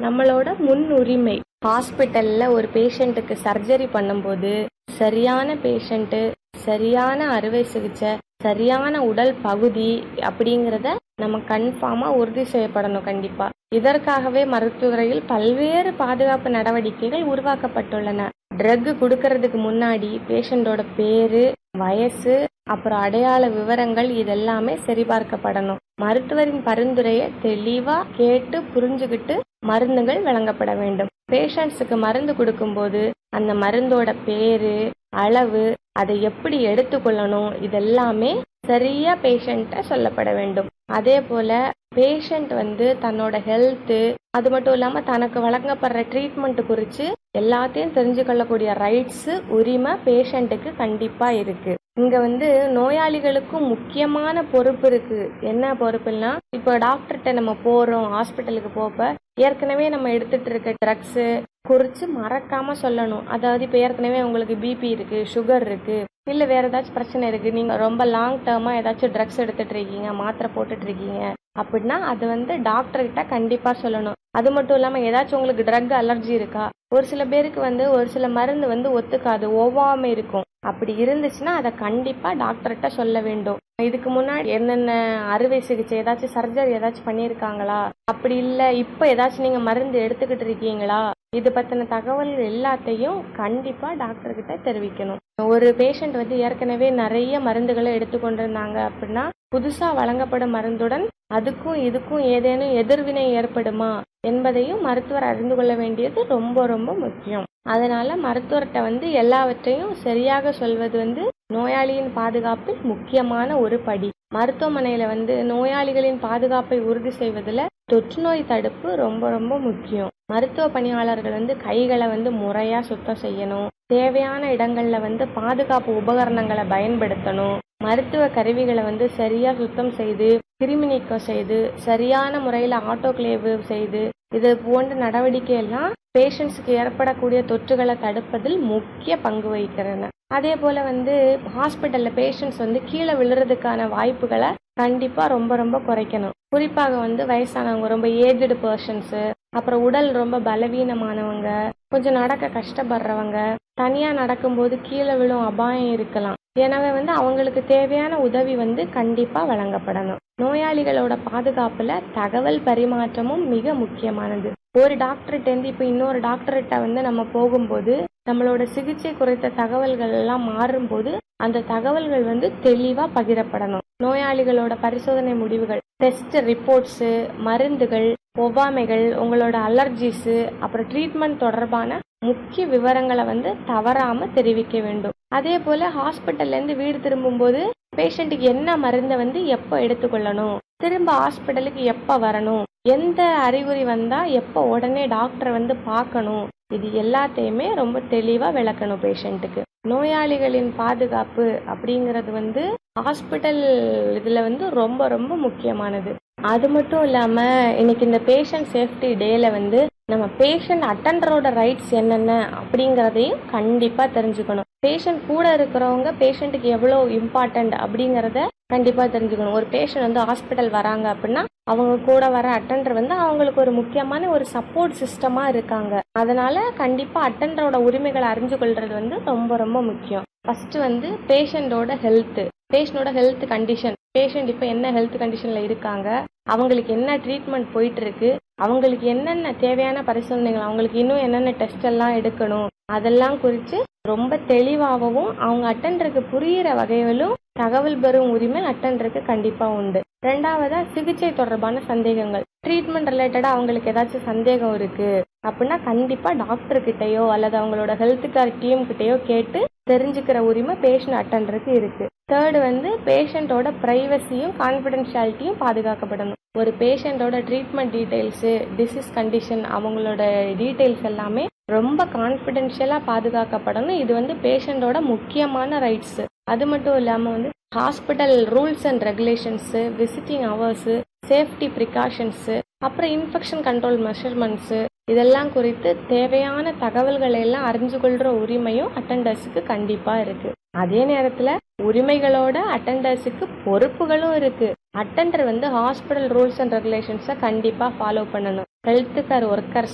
நம்மளோட முன்னுரிமை ஹாஸ்பிட்டல்ல ஒரு பேஷண்ட்டுக்கு சர்ஜரி பண்ணும்போது சரியான பேஷண்ட்டு சரியான அறுவை சிகிச்சை சரியான உடல் பகுதி அப்படிங்கிறத நம்ம கன்ஃபார்மா உறுதி செய்யப்படணும் கண்டிப்பா இதற்காகவே மருத்துவத்துறையில் பல்வேறு பாதுகாப்பு நடவடிக்கைகள் உருவாக்கப்பட்டுள்ளன ட்ரக் கொடுக்கறதுக்கு முன்னாடி பேஷண்டோட பேரு வயசு அப்புறம் அடையாள விவரங்கள் இதெல்லாமே சரிபார்க்கப்படணும் மருத்துவரின் பரிந்துரையை தெளிவா கேட்டு புரிஞ்சுகிட்டு மருந்துகள் வழங்கப்பட வேண்டும் பேஷண்ட்ஸுக்கு மருந்து கொடுக்கும்போது அந்த மருந்தோட பேரு அளவு அதை எப்படி எடுத்துக்கொள்ளணும் இதெல்லாமே சரியா பேஷண்ட்ட சொல்லப்பட வேண்டும் அதே போல பேஷண்ட் வந்து தன்னோட ஹெல்த்து அது மட்டும் இல்லாம தனக்கு வழங்கப்படுற ட்ரீட்மெண்ட் குறித்து எல்லாத்தையும் தெரிஞ்சு கொள்ளக்கூடிய ரைட்ஸ் உரிமை பேஷண்ட்டுக்கு கண்டிப்பா இருக்கு இங்க வந்து நோயாளிகளுக்கும் முக்கியமான பொறுப்பு இருக்கு என்ன பொறுப்புன்னா இப்போ டாக்டர்கிட்ட நம்ம போறோம் ஹாஸ்பிட்டலுக்கு போப்ப ஏற்கனவே நம்ம எடுத்துட்டு இருக்க ட்ரக்ஸ் குறித்து மறக்காம சொல்லணும் அதாவது இப்போ ஏற்கனவே உங்களுக்கு பிபி இருக்கு சுகர் இருக்கு இல்ல வேற ஏதாச்சும் பிரச்சனை இருக்கு நீங்க ரொம்ப லாங் டேர்மா ஏதாச்சும் ட்ரக்ஸ் எடுத்துட்டு இருக்கீங்க மாத்திரை போட்டுட்டு இருக்கீங்க அப்படின்னா அது வந்து டாக்டர் கிட்ட கண்டிப்பா சொல்லணும் அது மட்டும் இல்லாம ஏதாச்சும் உங்களுக்கு ட்ரக் அலர்ஜி இருக்கா ஒரு சில பேருக்கு வந்து ஒரு சில மருந்து வந்து ஒத்துக்காது ஒவ்வாம இருக்கும் அப்படி இருந்துச்சுன்னா அதை கண்டிப்பா டாக்டர்கிட்ட சொல்ல வேண்டும் இதுக்கு முன்னாடி என்னென்ன அறுவை சிகிச்சை ஏதாச்சும் சர்ஜரி ஏதாச்சும் பண்ணியிருக்காங்களா அப்படி இல்ல இப்ப ஏதாச்சும் நீங்க மருந்து எடுத்துக்கிட்டு இருக்கீங்களா இது பத்தின தகவல்கள் எல்லாத்தையும் கண்டிப்பா டாக்டர் கிட்ட தெரிவிக்கணும் ஒரு பேஷண்ட் வந்து ஏற்கனவே நிறைய மருந்துகளை எடுத்துக்கொண்டிருந்தாங்க அப்படின்னா புதுசா வழங்கப்படும் மருந்துடன் அதுக்கும் இதுக்கும் ஏதேனும் எதிர்வினை ஏற்படுமா என்பதையும் மருத்துவர் அறிந்து கொள்ள வேண்டியது ரொம்ப ரொம்ப முக்கியம் அதனால மருத்துவர்கிட்ட வந்து எல்லாவற்றையும் சரியாக சொல்வது வந்து நோயாளியின் பாதுகாப்பில் முக்கியமான ஒரு படி மருத்துவமனையில வந்து நோயாளிகளின் பாதுகாப்பை உறுதி செய்வதுல தொற்று நோய் தடுப்பு ரொம்ப ரொம்ப முக்கியம் மருத்துவ பணியாளர்கள் வந்து கைகளை வந்து முறையா சுத்தம் செய்யணும் தேவையான இடங்கள்ல வந்து பாதுகாப்பு உபகரணங்களை பயன்படுத்தணும் மருத்துவ கருவிகளை வந்து சரியா சுத்தம் செய்து கிருமி நீக்கம் செய்து சரியான முறையில் ஆட்டோகிளேவ் செய்து இது போன்ற நடவடிக்கை எல்லாம் பேஷண்ட்ஸுக்கு ஏற்படக்கூடிய தொற்றுகளை தடுப்பதில் முக்கிய பங்கு வகிக்கிறன அதே போல வந்து ஹாஸ்பிட்டல்ல பேஷண்ட்ஸ் வந்து கீழே விழுறதுக்கான வாய்ப்புகளை கண்டிப்பா ரொம்ப ரொம்ப குறைக்கணும் குறிப்பாக வந்து வயசானவங்க ரொம்ப ஏஜ்டு பர்சன்ஸ் அப்புறம் உடல் ரொம்ப பலவீனமானவங்க கொஞ்சம் நடக்க கஷ்டப்படுறவங்க தனியா நடக்கும்போது கீழே விழும் அபாயம் இருக்கலாம் எனவே வந்து அவங்களுக்கு தேவையான உதவி வந்து கண்டிப்பா வழங்கப்படணும் நோயாளிகளோட பாதுகாப்புல தகவல் பரிமாற்றமும் மிக முக்கியமானது ஒரு டாக்டர்கிட்ட இருந்து இப்ப இன்னொரு டாக்டர்கிட்ட வந்து நம்ம போகும்போது நம்மளோட சிகிச்சை குறித்த தகவல்கள் எல்லாம் மாறும்போது அந்த தகவல்கள் வந்து தெளிவா பகிரப்படணும் நோயாளிகளோட பரிசோதனை முடிவுகள் டெஸ்ட் ரிப்போர்ட்ஸ் மருந்துகள் ஒவ்வாமைகள் உங்களோட அலர்ஜிஸ் அப்புறம் ட்ரீட்மெண்ட் தொடர்பான முக்கிய விவரங்களை வந்து தவறாம தெரிவிக்க வேண்டும் அதே போல ஹாஸ்பிட்டல்ல இருந்து வீடு திரும்பும்போது பேஷண்ட்டுக்கு என்ன மருந்தை வந்து எப்போ எடுத்துக்கொள்ளணும் திரும்ப ஹாஸ்பிட்டலுக்கு எப்போ வரணும் எந்த அறிகுறி வந்தா எப்போ உடனே டாக்டரை வந்து பார்க்கணும் இது எல்லாத்தையுமே ரொம்ப தெளிவா விளக்கணும் பேஷண்ட்டுக்கு நோயாளிகளின் பாதுகாப்பு அப்படிங்கிறது வந்து ஹாஸ்பிட்டல் இதுல வந்து ரொம்ப ரொம்ப முக்கியமானது அது மட்டும் இல்லாம இன்னைக்கு இந்த பேஷண்ட் சேஃப்டி டேல வந்து நம்ம பேஷண்ட் அட்டண்டரோட ரைட்ஸ் என்னென்ன அப்படிங்கிறதையும் கண்டிப்பா தெரிஞ்சுக்கணும் பேஷண்ட் கூட இருக்கிறவங்க பேஷண்ட்டுக்கு எவ்வளோ இம்பார்ட்டன்ட் அப்படிங்கிறத கண்டிப்பா தெரிஞ்சுக்கணும் ஒரு பேஷண்ட் வந்து ஹாஸ்பிட்டல் வராங்க அப்படின்னா அவங்க கூட வர அட்டண்டர் வந்து அவங்களுக்கு ஒரு முக்கியமான ஒரு சப்போர்ட் சிஸ்டமா இருக்காங்க அதனால கண்டிப்பா அட்டண்டரோட உரிமைகளை அறிஞ்சு கொள்றது வந்து ரொம்ப ரொம்ப முக்கியம் ஃபர்ஸ்ட் வந்து பேஷண்டோட ஹெல்த் பேஷண்டோட ஹெல்த் கண்டிஷன் பேஷண்ட் இப்போ என்ன ஹெல்த் கண்டிஷன்ல இருக்காங்க அவங்களுக்கு என்ன ட்ரீட்மெண்ட் போயிட்டு இருக்கு அவங்களுக்கு என்னென்ன தேவையான பரிசோதனைகள் அவங்களுக்கு இன்னும் என்னென்ன டெஸ்ட் எல்லாம் எடுக்கணும் அதெல்லாம் குறித்து ரொம்ப தெளிவாகவும் அவங்க அட்டண்டருக்கு புரியிற வகையிலும் தகவல் பெறும் உரிமை அட்டண்டருக்கு கண்டிப்பா உண்டு ரெண்டாவதா சிகிச்சை தொடர்பான சந்தேகங்கள் ட்ரீட்மெண்ட் ரிலேட்டடா அவங்களுக்கு ஏதாச்சும் சந்தேகம் இருக்கு அப்படின்னா கண்டிப்பா டாக்டர் கிட்டயோ அல்லது அவங்களோட ஹெல்த் கேர் டீம் கிட்டயோ கேட்டு தெரிஞ்சுக்கிற உரிமை பேஷண்ட் அட்டண்டருக்கு இருக்கு தேர்டு வந்து பேஷண்டோட பிரைவசியும் கான்ஃபிடென்ஷியாலிட்டியும் பாதுகாக்கப்படணும் ஒரு பேஷண்டோட ட்ரீட்மெண்ட் டீடைல்ஸு டிசீஸ் கண்டிஷன் அவங்களோட டீடைல்ஸ் எல்லாமே ரொம்ப கான்ஃபிடென்ஷியலாக பாதுகாக்கப்படணும் இது வந்து பேஷண்டோட முக்கியமான ரைட்ஸ் அது மட்டும் இல்லாமல் வந்து hospital rules and regulations visiting hours safety precautions அப்புறம் இன்ஃபெக்ஷன் கண்ட்ரோல் மெஷர்மெண்ட்ஸு இதெல்லாம் குறித்து தேவையான தகவல்களை எல்லாம் அறிஞ்சு கொள்ற உரிமையும் அட்டண்டர்ஸுக்கு கண்டிப்பா இருக்கு அதே நேரத்துல உரிமைகளோட அட்டண்டர்ஸுக்கு பொறுப்புகளும் இருக்கு அட்டண்டர் வந்து ஹாஸ்பிட்டல் ரூல்ஸ் அண்ட் ரெகுலேஷன்ஸை கண்டிப்பா ஃபாலோ பண்ணணும் ஹெல்த் கேர் ஒர்க்கர்ஸ்